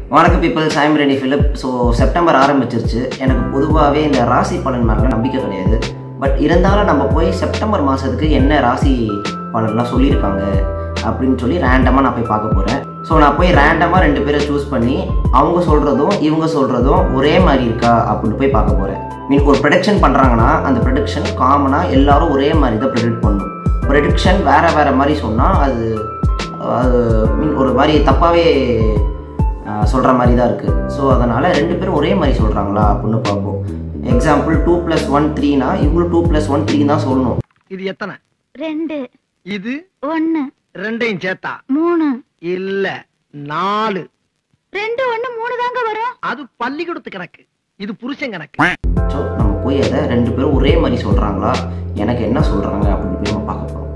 வணக்கம் பீப்புள் சாயம் ready flip so September ஆரம்பிச்சிருச்சு எனக்கு பொதுவாகவே இந்த ராசி பலன் மேலே நம்பிக்கை கிடையாது பட் இருந்தாலும் நம்ம போய் செப்டம்பர் மாதத்துக்கு என்ன ராசி பலன்லாம் சொல்லியிருக்காங்க அப்படின்னு சொல்லி ரேண்டமாக நான் போய் பார்க்க போகிறேன் ஸோ நான் போய் ரேண்டமாக ரெண்டு பேரை சூஸ் பண்ணி அவங்க சொல்கிறதும் இவங்க சொல்கிறதும் ஒரே மாதிரி இருக்கா அப்படின்னு போய் பார்க்க போகிறேன் மீன் ஒரு ப்ரெடிக்ஷன் பண்ணுறாங்கன்னா அந்த ப்ரெடிக்ஷன் காமனாக எல்லாரும் ஒரே மாதிரி தான் ப்ரெடிக்ட் பண்ணணும் ப்ரெடிக்ஷன் வேறு வேறு மாதிரி சொன்னால் அது அது மீன் ஒரு மாதிரி தப்பாகவே சொல்கிற மாதிரி தான் இருக்குது ஸோ அதனால் ரெண்டு பேரும் ஒரே மாதிரி சொல்கிறாங்களா அப்படின்னு பார்ப்போம் எக்ஸாம்பிள் டூ ப்ளஸ் ஒன் த்ரீனா இவங்களும் டூ ப்ளஸ் ஒன் த்ரீ தான் சொல்லணும் இது எத்தனை ரெண்டு இது ஒன்னு ரெண்டையும் சேர்த்தா மூணு இல்ல நாலு ரெண்டு ஒண்ணு மூணு தாங்க வரும் அது பள்ளிக்கூடத்து கணக்கு இது புருஷன் கணக்கு ஸோ நம்ம போய் அதை ரெண்டு பேரும் ஒரே மாதிரி சொல்கிறாங்களா எனக்கு என்ன சொல்கிறாங்க அப்படின்னு போய் நம்ம பார்க்க போகிறோம்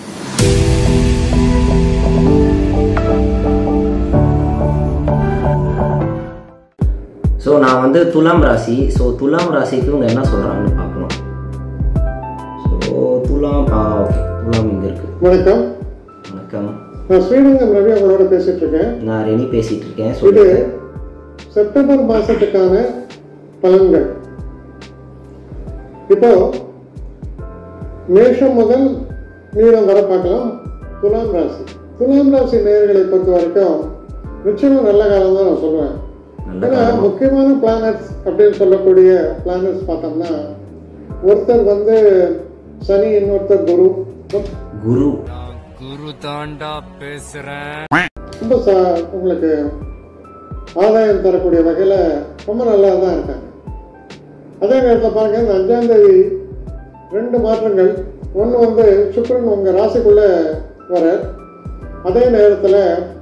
ஸோ நான் வந்து துலாம் ராசி ஸோ துலாம் ராசிக்கு இவங்க என்ன சொல்கிறாங்கன்னு பார்க்கணும் ஸோ துலாம் ஆ ஓகே துலாம் இங்கே இருக்குது வணக்கம் வணக்கம் நான் ஸ்ரீரங்கம் ரவி அவங்களோட பேசிட்டு இருக்கேன் நான் ரெனி பேசிகிட்டு இருக்கேன் இது சொல்லு செப்டம்பர் மாசத்துக்கான பலன்கள் இப்போ மேஷம் முதல் மீனம் வர பார்க்கலாம் துலாம் ராசி துலாம் ராசி நேயர்களை பொறுத்த வரைக்கும் நிச்சயமா நல்ல காலம் தான் நான் சொல்லுவேன் நல்ல ஏன்னா காலம். முக்கியமான பிளானட்ஸ் அப்படின்னு சொல்லக்கூடிய பிளானட்ஸ் பார்த்தோம்னா ஒருத்தர் வந்து சனி இன்னொருத்தர் குரு குரு குரு தாண்டா பேசுறேன் ரொம்ப ச- உங்களுக்கு ஆதாயம் தரக்கூடிய வகையில் ரொம்ப நல்லா தான் இருக்காங்க அதே நேரத்தில் பாருங்க இந்த அஞ்சாம் தேதி ரெண்டு மாற்றங்கள் ஒன்று வந்து சுக்கிரன் உங்கள் ராசிக்குள்ளே வர அதே நேரத்தில்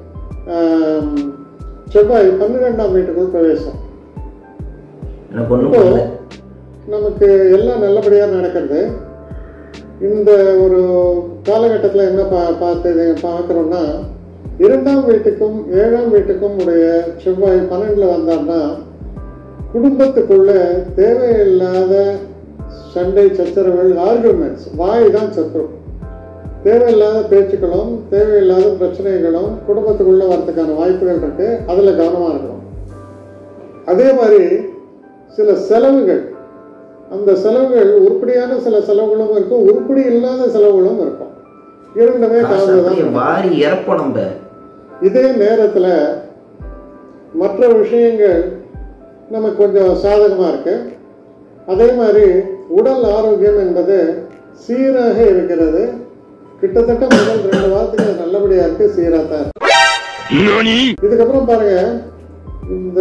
செவ்வாய் பன்னிரெண்டாம் வீட்டுக்குள் பிரவேசம் எனக்கு ஒன்றும் இப்போ பண்ணல நமக்கு எல்லாம் நல்லபடியாக நடக்கிறது இந்த ஒரு காலகட்டத்தில் என்ன பா பார்த்து பார்க்குறோம்னா இரண்டாம் வீட்டுக்கும் ஏழாம் வீட்டுக்கும் உடைய செவ்வாய் பன்னெண்டில் வந்தார்னா குடும்பத்துக்குள்ள தேவையில்லாத சண்டை சச்சரவுகள் ஆர்குமெண்ட்ஸ் வாய் தான் சத்ரு தேவையில்லாத பேச்சுக்களும் தேவையில்லாத பிரச்சனைகளும் குடும்பத்துக்குள்ள வரதுக்கான வாய்ப்புகள் இருக்கு அதில் கவனமாக இருக்கணும் அதே மாதிரி சில செலவுகள் அந்த செலவுகள் உருப்படியான சில செலவுகளும் இருக்கும் உருப்படி இல்லாத செலவுகளும் இருக்கும் இரண்டுமே காசு கலந்துதான் அப்படியே இருக்கும். வாரி இறப்போம் நம்ம இதே நேரத்தில் மற்ற விஷயங்கள் நமக்கு கொஞ்சம் சாதகமாக இருக்கு அதே மாதிரி உடல் ஆரோக்கியம் என்பது சீராக இருக்கிறது கிட்டத்தட்ட முதல் ரெண்டு வாரத்துக்கு அது நல்லபடியா இருக்கு சீராக தான் இருக்கு. இதுக்கப்புறம் பாருங்க இந்த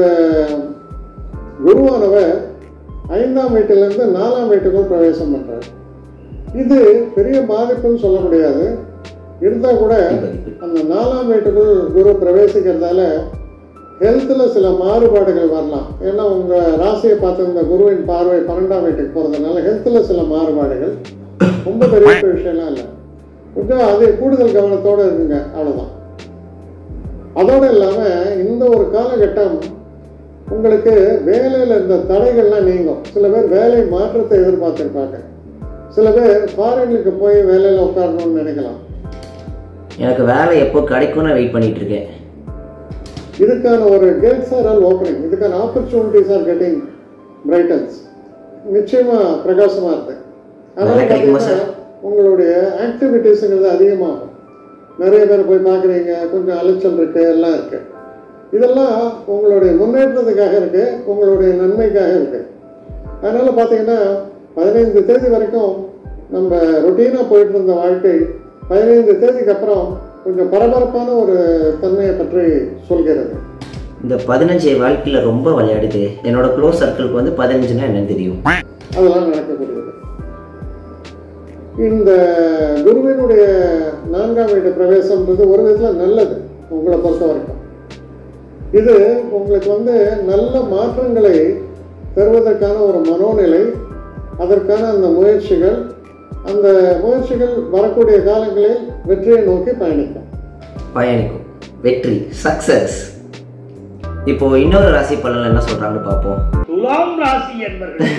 குருவானவர் ஐந்தாம் வீட்டிலிருந்து நாலாம் வீட்டுக்குள் பிரவேசம் பண்றார் இது பெரிய பாதிப்புன்னு சொல்ல முடியாது இருந்தா கூட அந்த நாலாம் வீட்டுக்குள் குரு பிரவேசிக்கிறதால ஹெல்த்தில் சில மாறுபாடுகள் வரலாம் ஏன்னா உங்க ராசியை பார்த்து இந்த குருவின் பார்வை பன்னெண்டாம் வீட்டுக்கு போறதுனால ஹெல்த்தில் சில மாறுபாடுகள் ரொம்ப பெரிய விஷயம்லாம் இல்லை கொஞ்சம் அது கூடுதல் கவனத்தோட இருக்குங்க அவ்வளவுதான் அதோடு இல்லாமல் இந்த ஒரு காலகட்டம் உங்களுக்கு வேலையில் இருந்த தடைகள்லாம் நீங்கும் சில பேர் வேலை மாற்றத்தை எதிர்பார்த்துருப்பாங்க சில பேர் ஃபாரினுக்கு போய் வேலையில் உட்காரணும்னு நினைக்கலாம் எனக்கு வேலை எப்போ கிடைக்கும்னு வெயிட் பண்ணிட்டு இருக்கேன் இதுக்கான ஒரு கேட்ஸ் ஆர் ஆல் ஓப்பனிங் இதுக்கான ஆப்பர்ச்சுனிட்டிஸ் ஆர் கெட்டிங் பிரைட்டன்ஸ் நிச்சயமா பிரகாசமா இருக்கு அதனால வேலை கிடைக்குமா பார்த்தீங்கன்னா சார்? உங்களுடைய ஆக்டிவிட்டீஸுங்கிறது அதிகமாகும் நிறைய பேர் போய் பார்க்குறீங்க கொஞ்சம் அலைச்சல் இருக்கு எல்லாம் இருக்கு இதெல்லாம் உங்களுடைய முன்னேற்றத்துக்காக இருக்கு உங்களுடைய நன்மைக்காக இருக்கு அதனால பார்த்தீங்கன்னா பதினைந்து தேதி வரைக்கும் நம்ம ரொட்டீனாக போயிட்டு இருந்த வாழ்க்கை பதினைந்து தேதிக்கு அப்புறம் கொஞ்சம் பரபரப்பான ஒரு தன்மையை பற்றி சொல்கிறது இந்த பதினஞ்சு வாழ்க்கையில் ரொம்ப விளையாடுது என்னோட க்ளோஸ் சர்க்கிளுக்கு வந்து பதினஞ்சுனா என்னன்னு தெரியும் அதெல்லாம் நடக்கக்கூடியது இந்த குருவினுடைய நான்காம் வீட்டு பிரவேசம்ன்றது ஒரு விதத்தில் நல்லது உங்களை பொறுத்த வரைக்கும் இது உங்களுக்கு வந்து நல்ல மாற்றங்களை தருவதற்கான ஒரு மனோநிலை அதற்கான அந்த முயற்சிகள் அந்த முயற்சிகள் வரக்கூடிய காலங்களில் வெற்றியை நோக்கி பயணிக்கும் பயணிக்கும் வெற்றி சக்சஸ் இப்போ இன்னொரு ராசி பலன் என்ன சொல்றாங்கன்னு பார்ப்போம் துலாம் ராசி என்பர்கள்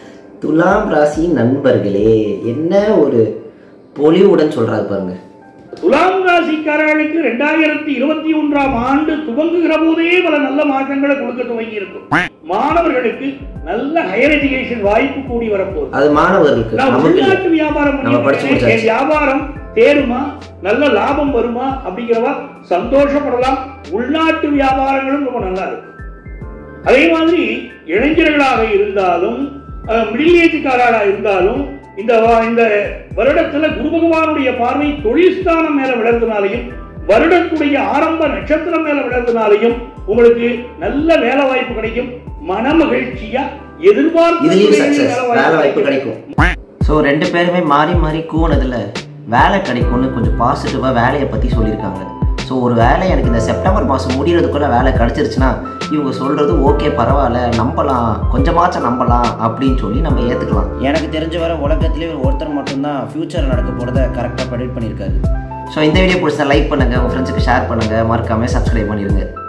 துலாம் ராசி நண்பர்களே என்ன ஒரு பொலிவுடன் சொல்றாரு பாருங்க துலாம் ராசிக்காரர்களுக்கு ரெண்டாயிரத்தி இருபத்தி ஒன்றாம் ஆண்டு துவங்குகிற போதே பல நல்ல மாற்றங்களை கொடுக்க துவங்கி இருக்கும் மாணவர்களுக்கு நல்ல ஹையர் எஜுகேஷன் வாய்ப்பு கூடி வரப்போகுது அது மாணவர்களுக்கு நான் நமக்கு இல்லை. உள்நாட்டு வியாபாரம் நம்ம படிச்சு பண்ணிட்டு இருக்கேன். முடிச்சாச்சு. என் வியாபாரம் தேருமா நல்ல லாபம் வருமா அப்படிங்கிறவா சந்தோஷப்படலாம் உள்நாட்டு வியாபாரங்களும் ரொம்ப நல்லா இருக்கும் அதே மாதிரி இளைஞர்களாக இருந்தாலும் மிடில் ஏஜ்காரராக இருந்தாலும் இந்த வா- இந்த வருடத்துல குரு பகவானுடைய பார்வை தொழில் ஸ்தானம் மேல விழுறதுனாலையும் வருடத்துடைய ஆரம்ப நட்சத்திரம் மேல விழுறதுனாலையும் உங்களுக்கு நல்ல வேலை வாய்ப்பு கிடைக்கும் மன மகிழ்ச்சியா எதிர்பார்த்து இதுலயும் சக்சஸ் வேலை வாய்ப்பு கிடைக்கும் ஸோ ரெண்டு பேருமே மாறி மாறி கூனதில் வேலை கிடைக்கும்னு கொஞ்சம் பாசிட்டிவாக வேலையை பற்றி சொல்லியிருக்காங்க ஸோ ஒரு வேலை எனக்கு இந்த செப்டம்பர் மாதம் முடியறதுக்குள்ள வேலை கிடச்சிருச்சுன்னா இவங்க சொல்கிறது ஓகே பரவாயில்ல நம்பலாம் கொஞ்சமாச்சும் நம்பலாம் அப்படின்னு சொல்லி நம்ம ஏற்றுக்கலாம் எனக்கு தெரிஞ்ச வர உலகத்திலே ஒரு ஒருத்தர் மட்டும்தான் ஃப்யூச்சரில் நடக்க போகிறத கரெக்டாக ப்ரெடிக்ட் பண்ணியிருக்காரு ஸோ இந்த வீடியோ பிடிச்சா லைக் பண்ணுங்கள் உங்கள் ஃப்ரெண்ட்ஸுக்கு ஷேர் பண்ணுங்கள் மறக்காமல் சப்ஸ்கிரைப் பண்ணிடுங்க